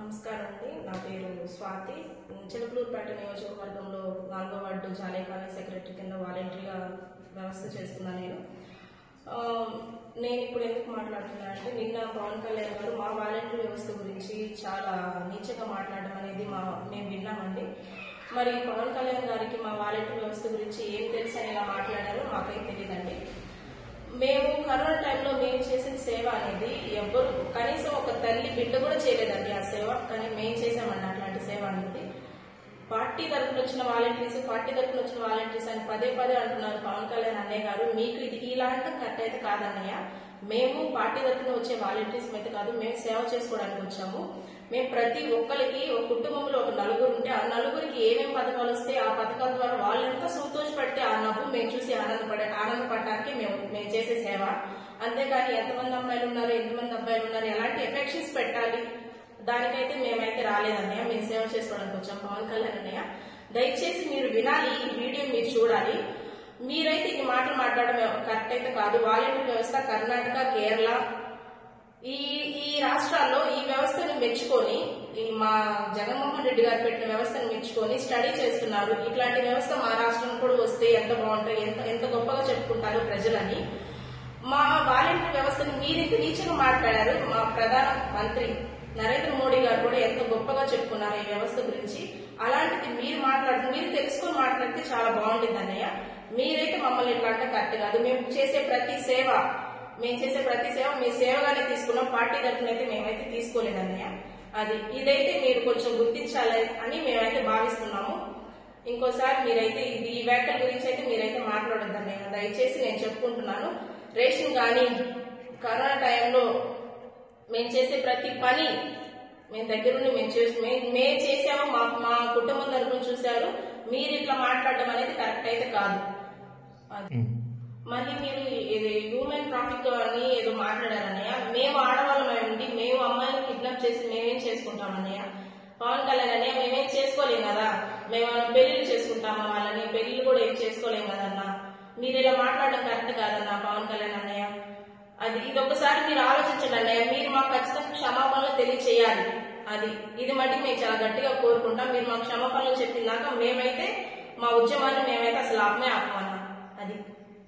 నమస్కారం అండి నా పేరు స్వాతి చిలకలూరుపేట నియోజకవర్గంలో నాలుగో వార్డు జాలే కాలనీ సెక్రటరీ కింద వాలంటరీగా వ్యవస్థ చేస్తున్నాను నేను ఆ, నేను ఇప్పుడు ఎందుకు మాట్లాడుతున్నా అంటే నిన్న పవన్ కళ్యాణ్ గారు మా వాలంటరీ వ్యవస్థ గురించి చాలా నీచగా మాట్లాడడం అనేది మా మేము విన్నామండి మరి పవన్ కళ్యాణ్ గారికి మా వాలంటరీ వ్యవస్థ గురించి ఏం తెలుసు అని ఇలా మాట్లాడారో మాకేం తెలియదండి మేము కరోనా టైంలో మేము చేసిన సేవ అనేది ఎవ్వరు కనీసం ఒక తల్లి బిడ్డ కూడా చేయలేదండి ఆ సేవ కానీ మేము చేసామండి అట్లాంటి సేవ అనేది పార్టీ తరఫున వచ్చిన వాలంటీర్స్ పార్టీ తరఫున వచ్చిన వాలంటీర్స్ అని పదే పదే అంటున్నారు పవన్ కళ్యాణ్ అన్నయ్య గారు మీకు ఇది ఇలాంటి కరెక్ట్ అయితే కాదన్నయ్య మేము పార్టీ తరఫున వచ్చే వాలంటీర్స్ అయితే కాదు మేము సేవ చేసుకోవడానికి వచ్చాము మేము ప్రతి ఒక్కరికి ఒక కుటుంబంలో ఒక నలుగురు ఉంటే ఆ నలుగురికి ఏమేమి పథకాలు వస్తే ఆ పథకాల ద్వారా వాళ్ళు ఎంత సంతోషపడితే ఆ నవ్వు మేము చూసి ఆనందపడే ఆనందపడడానికి మేము మేము చేసే సేవ అంతేకాని ఎంతమంది అమ్మాయిలు ఉన్నారు ఎంతమంది అబ్బాయిలు ఉన్నారు ఎలాంటి ఎఫెక్షన్స్ పెట్టాలి దానికైతే మేమైతే రాలేదన్నయ్య మేము సేవ చేసుకోవడానికి వచ్చాం పవన్ కళ్యాణ్ అన్నయ్య దయచేసి మీరు వినాలి ఈ వీడియో మీరు చూడాలి మీరైతే ఈ మాటలు మాట్లాడడం కరెక్ట్ అయితే కాదు వాలంటీర్ వ్యవస్థ కర్ణాటక కేరళ ఈ ఈ రాష్ట్రాల్లో ఈ వ్యవస్థను మెచ్చుకొని ఈ మా జగన్మోహన్ రెడ్డి గారు పెట్టిన వ్యవస్థను మెచ్చుకొని స్టడీ చేస్తున్నారు ఇట్లాంటి వ్యవస్థ మా రాష్ట్రం కూడా వస్తే ఎంత బాగుంటుంది ఎంత ఎంత గొప్పగా చెప్పుకుంటారు ప్రజలని మా వాలంటీర్ వ్యవస్థను మీరు ఇంత నీచగా మాట్లాడారు మా ప్రధాన మంత్రి నరేంద్ర మోడీ గారు కూడా ఎంత గొప్పగా చెప్పుకున్నారు ఈ వ్యవస్థ గురించి అలాంటిది మీరు మాట్లాడుతూ మీరు తెలుసుకొని మాట్లాడితే చాలా బాగుంటుంది అన్నయ్య మీరైతే మమ్మల్ని ఇట్లా అంటే కరెక్ట్ కాదు మేము చేసే ప్రతి సేవ మేము చేసే ప్రతి సేవ మీ సేవగానే తీసుకున్నాం పార్టీ తరఫున అయితే మేమైతే తీసుకోలేదు అన్నయ్య అది ఇదైతే మీరు కొంచెం గుర్తించాలి అని మేమైతే భావిస్తున్నాము ఇంకోసారి మీరైతే ఇది ఈ వ్యాఖ్యల గురించి అయితే మీరైతే మాట్లాడొద్దు అన్నయ్య దయచేసి నేను చెప్పుకుంటున్నాను రేషన్ కానీ కరోనా టైంలో మేము చేసే ప్రతి పని మేము దగ్గరుండి మేము చేసి మేము మేము చేసాము మా మా కుటుంబం తరపున చూశారు మీరు ఇట్లా మాట్లాడడం అనేది కరెక్ట్ అయితే కాదు అది మళ్ళీ మీరు ఇది హ్యూమన్ ట్రాఫిక్ అని ఏదో మాట్లాడారన్నయ్య మేము ఆడవాళ్ళం ఉండి మేము అమ్మాయిని కిడ్నాప్ చేసి మేమేం చేసుకుంటామన్నయ్య పవన్ కళ్యాణ్ అన్నయ్య మేమేం చేసుకోలేం కదా మేము పెళ్లిళ్ళు చేసుకుంటామా వాళ్ళని పెళ్లిళ్ళు కూడా ఏం చేసుకోలేం కదన్నా మీరు ఇలా మాట్లాడడం కరెక్ట్ కాదన్నా పవన్ కళ్యాణ్ అన్నయ్య అది ఇది ఒకసారి మీరు ఆలోచించండి అన్నయ్య మీరు మాకు ఖచ్చితంగా క్షమాపణలు తెలియచేయాలి అది ఇది మట్టి మేము చాలా గట్టిగా కోరుకుంటాం మీరు మాకు క్షమాపణలు చెప్పినాక మేమైతే మా ఉద్యమాన్ని మేమైతే అసలు ఆపమే ఆపమన్నా అది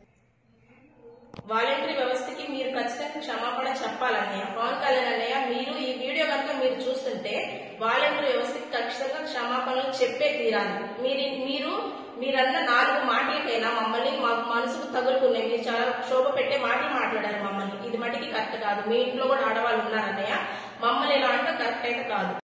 వాలంటరీ వ్యవస్థకి మీరు ఖచ్చితంగా క్షమాపణ చెప్పాలన్నయ్య పవన్ కళ్యాణ్ అన్నయ్య మీరు ఈ వీడియో కనుక మీరు చూస్తుంటే వాలంటరీ వ్యవస్థకి ఖచ్చితంగా క్షమాపణలు చెప్పే తీరాలి మీరు మీరు మీరన్న నాలుగు మాటలకైనా మమ్మల్ని మాకు మనసుకు తగులుకున్నాయి మీరు చాలా శోభ పెట్టే మాటలు మాట్లాడారు మమ్మల్ని ఇది మటుకి కరెక్ట్ కాదు మీ ఇంట్లో కూడా ఆడవాళ్ళు ఉన్నారన్నయ్య మమ్మల్ని ఇలా అంటే కరెక్ట్ అయితే కాదు